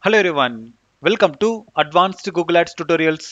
Hello everyone, welcome to Advanced Google Ads Tutorials.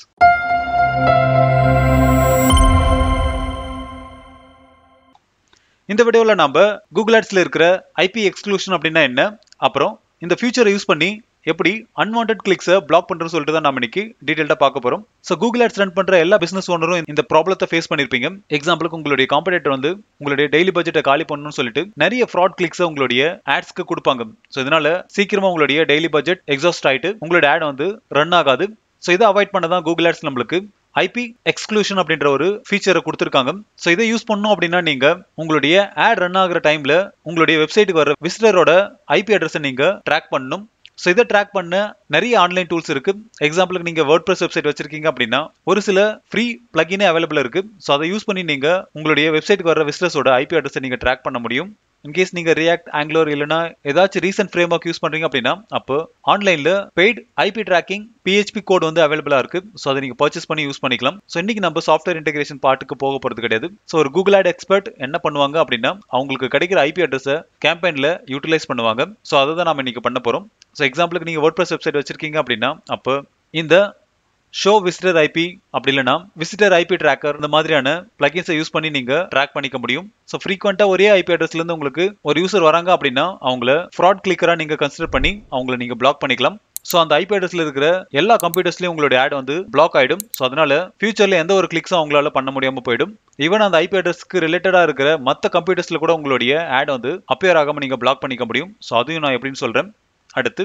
இந்த வீடியோவில் நாம கூகுள் ஆட்ஸில் இருக்கிற ஐபி எக்ஸ்க்ளூஷன் அப்படின்னா என்ன அப்புறம் இந்த ஃபியூச்சரை யூஸ் பண்ணி எப்படி அன்வான்ட் கிளிக்ஸை பிளாக் பண்ணுறது சொல்லிட்டு தான் நம்ம இன்னைக்கு டீட்டெயிலாக பார்க்க போகிறோம் ஸோ கூகுள் ஆட்ஸ் ரன் பண்ணுற எல்லா பிஸ்னஸ் ஓனரும் இந்த ப்ராப்ளத்தை ஃபேஸ் பண்ணியிருப்பீங்க எக்ஸாம்பிளுக்கு உங்களுடைய காம்படேட்டர் வந்து உங்களுடைய டெய்லி பட்ஜெட்டை காலி பண்ணணும்னு சொல்லிட்டு நிறைய ஃப்ராட் கிளிக்ஸை உங்களுடைய ஆட்ஸ்க்கு கொடுப்பாங்க ஸோ இதனால சீக்கிரமா உங்களுடைய டெய்லி பட்ஜெட் எக்ஸாஸ்ட் ஆயிட்டு உங்களுடைய ஆட் வந்து ரன் ஆகாது ஸோ இதை அவாய்ட் பண்ண தான் கூகுள் ஆட்ஸ் நம்மளுக்கு ஐபி எக்ஸ்க்ளூஷன் அப்படின்ற ஒரு ஃபீச்சரை கொடுத்துருக்காங்க ஸோ இதை யூஸ் பண்ணோம் அப்படின்னா நீங்க உங்களுடைய ஆட் ரன் ஆகுற டைம்ல உங்களுடைய வெப்சைட்டுக்கு வர விசிட்டரோட ஐபி அட்ரஸை நீங்க ட்ராக் பண்ணணும் ஸோ இதை ட்ராக் பண்ண நிறைய ஆன்லைன் டூல்ஸ் இருக்கு எக்ஸாம்பிளுக்கு நீங்க வேர்ட் ப்ரெஸ் வெப்சைட் வச்சிருக்கீங்க அப்படின்னா ஒரு சில ஃப்ரீ பிளகினே அவைலபிள் இருக்கு ஸோ அதை யூஸ் பண்ணி நீங்க உங்களுடைய வெப்சைட்டுக்கு வர விசிட்டர்ஸோட ஐபி அட்ரஸை நீங்க ட்ராக் பண்ண முடியும் இன்கேஸ் நீங்க ரியாக்ட் ஆங்குலர் இல்லைனா ஏதாச்சும் ரீசன்ட் ஃப்ரேம் ஒர்க் யூஸ் பண்றீங்க அப்படின்னா அப்போ ஆன்லைன்ல paid IP tracking PHP code வந்து அவைலபிளா இருக்கு ஸோ அதை நீங்க பர்ச்சேஸ் பண்ணி யூஸ் பண்ணிக்கலாம் ஸோ இன்னைக்கு நம்ம சாஃப்ட்வேர் இன்டெகிரேஷன் பார்ட்டுக்கு போக போறது கிடையாது ஸோ ஒரு கூகுள் ஆட் எக்ஸ்பர்ட் என்ன பண்ணுவாங்க அப்படின்னா அவங்களுக்கு கிடைக்கிற ஐபி அட்ரஸை கேம்பெயின்ல யூட்டிலைஸ் பண்ணுவாங்க ஸோ அதை தான் நம்ம இன்னைக்கு பண்ண போறோம் ஸோ எக்ஸாம்பிளுக்கு நீங்க வேர்ட் ப்ரெஸ் வெப்சைட் வச்சிருக்கீங்க அப்படின்னா அப்போ இந்த ஷோ விசிட்டர் ஐபி அப்படி இல்லைனா விசிட்டர் ஐபி ட்ராக்கர் இந்த மாதிரியான பிளகின்ஸை யூஸ் பண்ணி நீங்க ட்ராக் பண்ணிக்க முடியும் ஸோ ஃப்ரீக்வெண்டா ஒரே ஐபி அட்ரஸ்ல இருந்து உங்களுக்கு ஒரு யூசர் வராங்க அப்படின்னா அவங்கள ஃப்ராட் கிளிக்கரா நீங்க கன்சிடர் பண்ணி அவங்கள நீங்க பிளாக் பண்ணிக்கலாம் ஸோ அந்த ஐபி அட்ரஸ்ல இருக்கிற எல்லா கம்ப்யூட்டர்ஸ்லயும் உங்களுடைய ஆட் வந்து பிளாக் ஆயிடும் ஸோ அதனால ஃபியூச்சர்ல எந்த ஒரு கிளிக்ஸும் அவங்களால பண்ண முடியாம போயிடும் ஈவன் அந்த ஐபி அட்ரஸ்க்கு ரிலேட்டடா இருக்கிற மற்ற கம்ப்யூட்டர்ஸ்ல கூட உங்களுடைய ஆட் வந்து அப்பியர் ஆகாம நீங்க பிளாக் பண்ணிக்க முடியும் ஸோ அதையும் நான் எப்படின்னு சொல்றேன் அடுத்து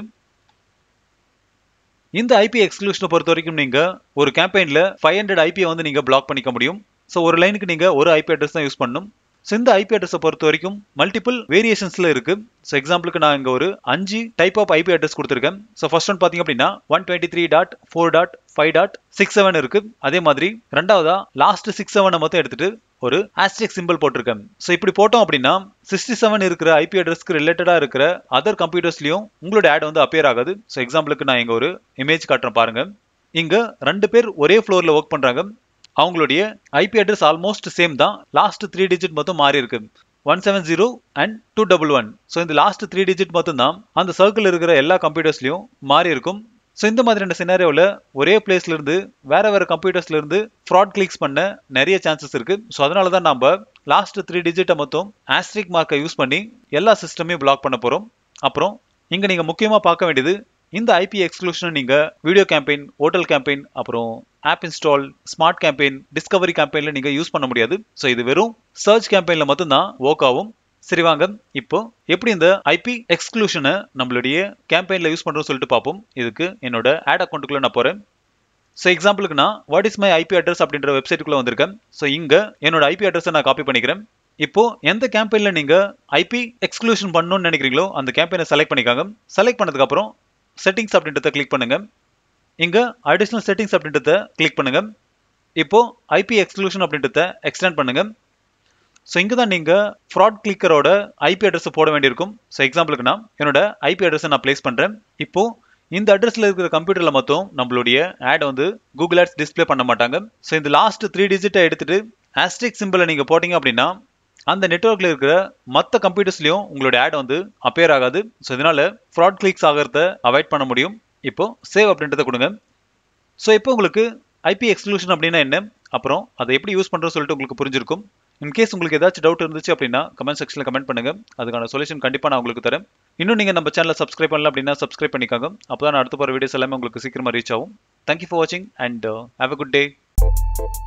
இந்த ஐபி எக்ஸ்க்ளூஷனை பொறுத்த வரைக்கும் நீங்க ஒரு கேம்பெயின்ல ஃபைவ் ஹண்ட்ரட் ஐபியை வந்து நீங்க பிளாக் பண்ணிக்க முடியும் ஸோ ஒரு லைனுக்கு நீங்க ஒரு ஐபி அட்ரஸ் தான் யூஸ் பண்ணணும் ஸோ இந்த ஐபி அட்ரஸை பொறுத்த வரைக்கும் மல்டிபிள் வேரியேஷன்ஸ்ல இருக்கு ஸோ எக்ஸாம்பிளுக்கு நான் இங்க ஒரு அஞ்சு டைப் ஆஃப் ஐபி அட்ரஸ் கொடுத்துருக்கேன் ஸோ ஃபர்ஸ்ட் ஒன் பாத்தீங்க அப்படின்னா one twenty three dot four dot five dot six seven இருக்கு அதே மாதிரி ரெண்டாவதா லாஸ்ட் சிக்ஸ் செவனை மொத்தம் எடுத்துட்டு ஒரு ஆஸ்ட்ரிக் சிம்பிள் போட்டிருக்கேன் ஸோ இப்படி போட்டோம் அப்படின்னா சிக்ஸ்டி செவன் இருக்கிற ஐபி அட்ரஸ்க்கு ரிலேட்டடா இருக்கிற அதர் கம்ப்யூட்டர்ஸ்லயும் உங்களோட ஆட் வந்து அப்பியர் ஆகாது ஸோ எக்ஸாம்பிளுக்கு நான் இங்க ஒரு இமேஜ் காட்டுறேன் பாருங்க இங்க ரெண்டு பேர் ஒரே ஃப்ளோர்ல ஒர்க் பண்றாங்க அவங்களுடைய ஐபி அட்ரஸ் ஆல்மோஸ்ட் சேம் தான் லாஸ்ட் த்ரீ டிஜிட் மட்டும் மாறி இருக்கு one seven zero and two double one so இந்த லாஸ்ட் த்ரீ டிஜிட் மட்டும் தான் அந்த சர்க்கிள் இருக்கிற எல்லா கம்ப்யூட்டர்ஸ்லயும் மாறி இருக்கும் ஸோ இந்த மாதிரியான சினாரியோவில் ஒரே பிளேஸ்ல இருந்து வேற வேற கம்ப்யூட்டர்ஸ்ல இருந்து ஃப்ராட் கிளிக்ஸ் பண்ண நிறைய சான்சஸ் இருக்கு ஸோ அதனால தான் நம்ம லாஸ்ட் த்ரீ டிஜிட்டை மொத்தம் ஆஸ்ட்ரிக் மார்க்கை யூஸ் பண்ணி எல்லா சிஸ்டமையும் பிளாக் பண்ண போறோம் அப்புறம் இங்க நீங்க முக்கியமா பார்க்க வேண்டியது இந்த ஐபி எக்ஸ்க்ளூஷனை நீங்க வீடியோ கேம்பெயின் ஹோட்டல் கேம்பெயின் அப்புறம் app install smart campaign discovery கேம்பெயின்ல நீங்க யூஸ் பண்ண முடியாது ஸோ இது வெறும் சர்ச் கேம்பெயின்ல மட்டும்தான் ஒர்க் ஆகும் சரி வாங்க இப்போ எப்படி இந்த ஐபி எக்ஸ்க்ளூஷனை நம்மளுடைய கேம்பெயின்ல யூஸ் பண்றோம்னு சொல்லிட்டு பார்ப்போம் இதுக்கு என்னோட ஆட் அக்கௌண்ட்டுக்குள்ள நான் போறேன் ஸோ எக்ஸாம்பிளுக்கு நான் what is my IP address அப்படின்ற வெப்சைட்டுக்குள்ள வந்திருக்கேன் ஸோ இங்க என்னோட ஐபி அட்ரஸை நான் காப்பி பண்ணிக்கிறேன் இப்போ எந்த கேம்பெயின்ல நீங்க ஐபி எக்ஸ்க்ளூஷன் பண்ணணும்னு நினைக்கிறீங்களோ அந்த கேம்பெயினை செலக்ட் பண்ணிக்காங்க செலக்ட் பண்ணதுக்கு அப்புறம் செட்டிங்ஸ் அப்படின்றத கிளிக் பண்ணுங்க இங்க அடிஷனல் செட்டிங்ஸ் அப்படின்றத கிளிக் பண்ணுங்க இப்போ ஐபி எக்ஸ்க்ளூஷன் அப்படின்றத எக்ஸ்டெண்ட் பண்ணுங்க ஸோ இங்கே தான் நீங்கள் ஃப்ராட் கிளிக்கரோட ஐபி அட்ரஸ் போட வேண்டியிருக்கும் ஸோ எக்ஸாம்பிளுக்கு நான் என்னோட ஐபி அட்ரஸை நான் பிளேஸ் பண்ணுறேன் இப்போ இந்த அட்ரஸில் இருக்கிற கம்ப்யூட்டரில் மட்டும் நம்மளுடைய ஆட் வந்து கூகுள் ஆட்ஸ் டிஸ்பிளே பண்ண மாட்டாங்க ஸோ இந்த லாஸ்ட் த்ரீ டிஜிட்டை எடுத்துட்டு ஆஸ்ட்ரிக் சிம்பிளை நீங்கள் போட்டிங்க அப்படின்னா அந்த நெட்ஒர்க்கில் இருக்கிற மற்ற கம்ப்யூட்டர்ஸ்லையும் உங்களோட ஆட் வந்து அப்பியர் ஆகாது ஸோ இதனால ஃப்ராட் கிளிக்ஸ் ஆகிறத அவாய்ட் பண்ண முடியும் இப்போ சேவ் அப்படின்றத கொடுங்க ஸோ இப்போ உங்களுக்கு ஐபி எக்ஸ்க்ளூஷன் அப்படின்னா என்ன அப்புறம் அதை எப்படி யூஸ் பண்ணுறோம் சொல்லிட்டு உங்களுக்கு புரிஞ்சிருக்கும் இன்கேஸ் உங்களுக்கு ஏதாச்சும் டவுட் இருந்துச்சு அப்படின்னா கமெண்ட் செக்ஷனில் கமெண்ட் பண்ணுங்க அதுக்கான சொல்யூஷன் கண்டிப்பாக நான் உங்களுக்கு தரேன் இன்னும் நீங்கள் நம்ம சேனலை சப்ஸ்கிரைப் பண்ணல அப்படின்னா சப்ஸ்கிரைப் பண்ணிக்காங்க அப்போ தான் அடுத்த போகிற வீடியோஸ் எல்லாமே உங்களுக்கு சீக்கிரமாக ரீச் ஆகும் தேங்க்யூ ஃபார் வாட்சிங் and have a good day